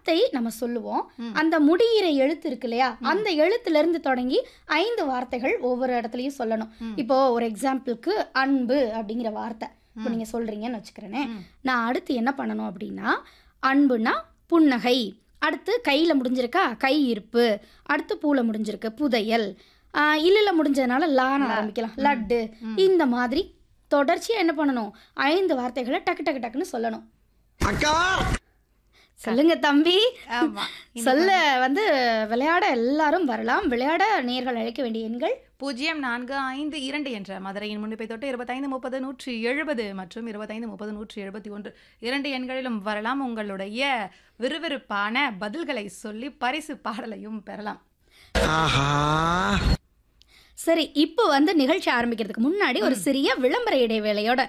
வார்த்தை நம்ம சொல்லுவோம் அந்த முடியிற எழுத்து இருக்கு இல்லையா அந்த எழுத்துல இருந்து தொடங்கி ஐந்து வார்த்தைகள் ஒவ்வொரு இடத்துலயும் சொல்லணும் இப்போ ஒரு எக்ஸாம்பிளுக்கு அன்பு அப்படிங்கிற வார்த்தை இப்போ நீங்க சொல்றீங்கன்னு வச்சுக்கிறேனே நான் அடுத்து என்ன பண்ணணும் அப்படின்னா அன்புனா புன்னகை அடுத்து கையில் முடிஞ்சிருக்கா கை இருப்பு அடுத்து பூல முடிஞ்சிருக்கு புதையல் ஆஹ் இல்லைல முடிஞ்சதுனால லான்னு ஆரம்பிக்கலாம் லட்டு இந்த மாதிரி தொடர்ச்சியாக என்ன பண்ணணும் ஐந்து வார்த்தைகளை டக்கு டக்கு டக்குன்னு சொல்லணும் அக்கா சொல்லுங்க தம்பி ஆமா சொல்ல வந்து விளையாட எல்லாரும் வரலாம் விளையாட நேர்கள் அழைக்க வேண்டிய எண்கள் பூஜ்ஜியம் நான்கு ஐந்து இரண்டு என்ற மதுரையின் முன்னிப்பை தொட்டு இருபத்தைந்து முப்பது நூற்றி எழுபது மற்றும் இருபத்தைந்து முப்பது நூற்றி எழுபத்தி ஒன்று இரண்டு எண்களிலும் வரலாம் உங்களுடைய விறுவிறுப்பான பதில்களை சொல்லி பரிசு பாடலையும் பெறலாம் ஆஹா சரி இப்போ வந்து நிகழ்ச்சி ஆரம்பிக்கிறதுக்கு முன்னாடி ஒரு சிறிய விளம்பர இடைவேளையோட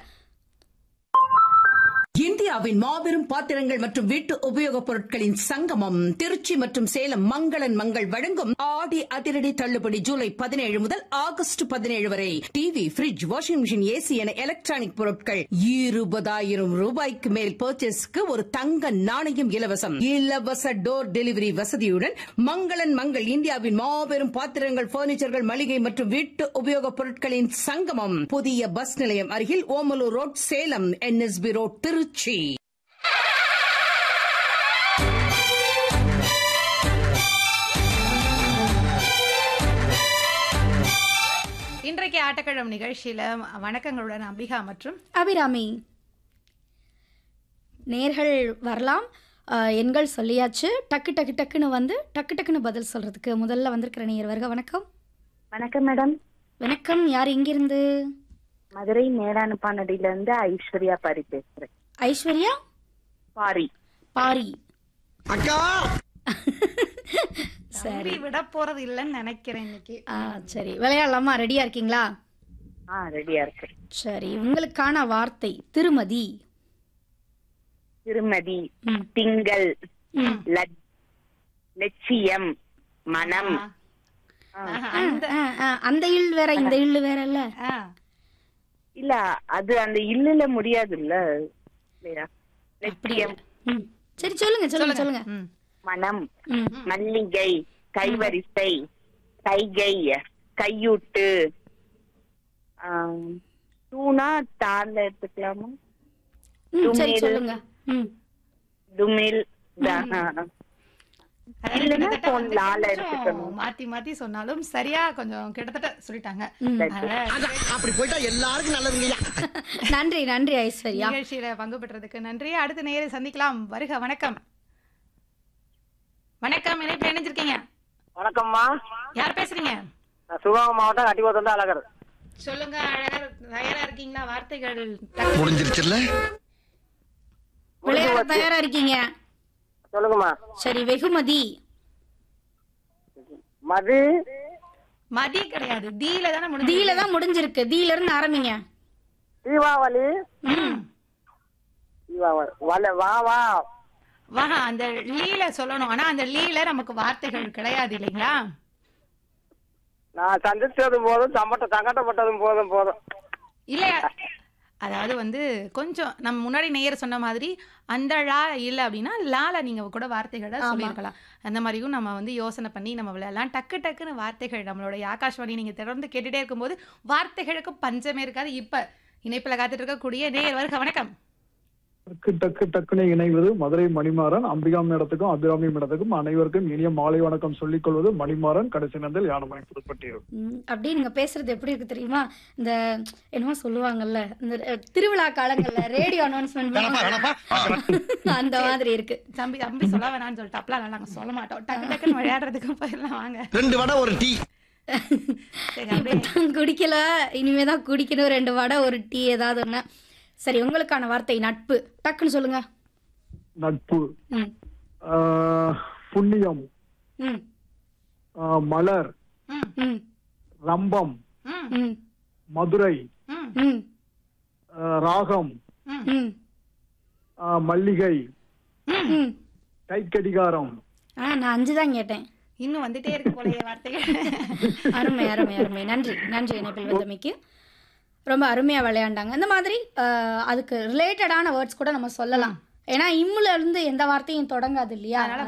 இந்தியாவின் மாபெரும் பாத்திரங்கள் மற்றும் வீட்டு உபயோகப் பொருட்களின் சங்கமம் திருச்சி மற்றும் சேலம் மங்களன் மங்கள் வழங்கும் ஆடி அதிரடி தள்ளுபடி ஜூலை பதினேழு முதல் ஆகஸ்ட் பதினேழு வரை TV fridge washing machine AC என எலக்ட்ரானிக் பொருட்கள் இருபதாயிரம் ரூபாய்க்கு மேல் பர்ச்சேஸ்க்கு ஒரு தங்க நாணயம் இலவசம் இலவச டோர் டெலிவரி வசதியுடன் மங்களன் மங்கள் இந்தியாவின் மாபெரும் பாத்திரங்கள் பர்னிச்சர்கள் மளிகை மற்றும் வீட்டு உபயோகப் பொருட்களின் சங்கமம் புதிய பஸ் நிலையம் அருகில் Omalur road Salem NSB road Trichy இன்றைக்கு ஆட்டக்கிழம் நிகழ்ச்சியில வணக்கங்களுடன் அம்பிகா மற்றும் அபிராமி நேர்கள் வரலாம் அஹ், எண்கள் சொல்லியாச்சு டக்கு டக்கு டக்குன்னு வந்து டக்கு டக்குன்னு பதில் சொல்றதுக்கு முதல்ல வந்திருக்கிற நேர் வருக வணக்கம் வணக்கம் மேடம் வணக்கம் யார் எங்கிருந்து மதுரை மேடானுப்பானடியில இருந்து ஐஸ்வர்யா பாரி பேசுறேன் ஐஸ்வர்யா பாரி பாரி அக்கா சரி விட போறது இல்லைன்னு நினைக்கிறேன் இன்னைக்கு ஆ சரி விளையாடலாமா ரெடியா இருக்கீங்களா ஆ ரெடியா இருக்கு சரி உங்களுக்கான வார்த்தை திருமதி திருமதி ம். திங்கள் ம். லட்- லட்சியம் மனம் ஆஹா, ஆ, ஆ, ஆ, அந்த இல் வேற இந்த இல் வேற இல்ல ஆ, இல்ல அது அந்த இல்லுல முடியாதுல்ல இல்லையா லட்சியம் ம். சரி சொல்லுங்க சொல்லுங்க சொல்லுங்க ம். மனம் ம். மல்லிகை கைவரிசை கைகை கையூட்டு ஆம், தூணா தால எடுத்துக்கலாமா ம், சரி தும்மில். சொல்லுங்க ம் துமில் த- ஆ. அதாவது இல்லைன்னா கிட்டத்தட்ட phone வந்து லால கொஞ்சம் எடுத்துக்கணும். மாத்தி மாத்தி சொன்னாலும் சரியா கொஞ்சம் கிட்டத்தட்ட சொல்லிட்டாங்க ம். அதனால அதான், அப்படி போயிட்டா எல்லாருக்கும் நல்லதுங்கய்யா நன்றி நன்றி ஐஸ்வர்யா நிகழ்ச்சியில பங்கு பெற்றதுக்கு நன்றி அடுத்த நேரை சந்திக்கலாம் வருக வணக்கம் வணக்கம் இணைப்பு இணைஞ்சிருக்கீங்க வணக்கம்மா யார் பேசுறீங்க நான் சிவகங்கை மாவட்டம் கட்டிபோத்தம் அழகர் சொல்லுங்க அழகா தயாரா இருக்கீங்களா வார்த்தைகள் முடிஞ்சிருச்சுல்ல விளையாட தயாரா இருக்கீங்க சொல்லுங்கம்மா சரி வெகுமதி மது மதி கிடையாது தீல தானே முடிஞ்சு தீல தான் முடிஞ்சிருக்கு தீல இருந்து ஆரம்பிங்க தீபாவளி ம். தீபாவளி வல வா வா வா அந்த லீல சொல்லணும் ஆனா அந்த லீல நமக்கு வார்த்தைகள் கிடையாது இல்லைங்களா நான் சந்திச்சதும் போதும் தம்பட்ட தங்கட்டப்பட்டதும் போதும் போதும் இல்லையா அதாவது வந்து கொஞ்சம் நம்ம முன்னாடி நேயர் சொன்ன மாதிரி அந்த லா இல்லை அப்படின்னா லால நீங்க கூட வார்த்தைகளை சொல்லியிருக்கலாம் அந்த மாதிரியும் நம்ம வந்து யோசனை பண்ணி நம்ம விளையாடலாம் டக்கு டக்குன்னு வார்த்தைகள் நம்மளுடைய ஆகாஷ்வாணி நீங்க தொடர்ந்து கேட்டுட்டே இருக்கும்போது வார்த்தைகளுக்கு பஞ்சமே இருக்காது இப்ப இணைப்புல காத்துட்டு இருக்கக்கூடிய நேயர் வருக வணக்கம் டக்கு டக்கு டக்குன்னு இணைவது மதுரை மணிமாறன் அம்பிகா மேடத்துக்கும் அபிராமி மேடத்துக்கும் அனைவருக்கும் இனிய மாலை வணக்கம் சொல்லிக் கொள்வது மணிமாறன் கடைசி நந்தல் யானமலை புதுப்பட்டியர் ம், அப்படியே நீங்க பேசுறது எப்படி இருக்கு தெரியுமா இந்த என்னமோ சொல்லுவாங்கல்ல இந்த அஹ், திருவிழா காலங்கள்ல ரேடியோ அனௌன்ஸ்மெண்ட் அந்த மாதிரி இருக்கு தம்பி தம்பி சொல்ல வேணாம்னு சொல்லிட்டு அப்பலாம் நாங்க சொல்ல மாட்டோம் டக்கு டக்குன்னு விளையாடுறதுக்கு போயிடலாம் வாங்க ரெண்டு வடை ஒரு டீ சரி அப்படியே இப்பதான் குடிக்கல இனிமே தான் குடிக்கணும் ரெண்டு வடை ஒரு டீ ஏதாவது ஒண்ணு சரி உங்களுக்கான வார்த்தை நட்பு டக்குன்னு சொல்லுங்க நட்பு ம் ஆஹ், புண்ணியம் ம் ஆஹ், மலர் ம் ம் ரம்பம் ம் ம் மதுரை ம் ம் ஆஹ், ராகம் ம் ஆஹ், மல்லிகை ம் கைக்கடிகாரம் ஆ நான் அஞ்சு தான் கேட்டேன் இன்னும் வந்துட்டே இருக்கு போலயே வார்த்தைகள் அருமை அருமை அருமை நன்றி நன்றி இணைப்பில் வந்தமைக்கு ரொம்ப அருமையாக விளையாண்டாங்க இந்த மாதிரி அஹ், அதுக்கு ரிலேட்டடான வேர்ட்ஸ் கூட நம்ம சொல்லலாம் ஏன்னா இம்முல இருந்து எந்த வார்த்தையும் தொடங்காது இல்லையா அதனால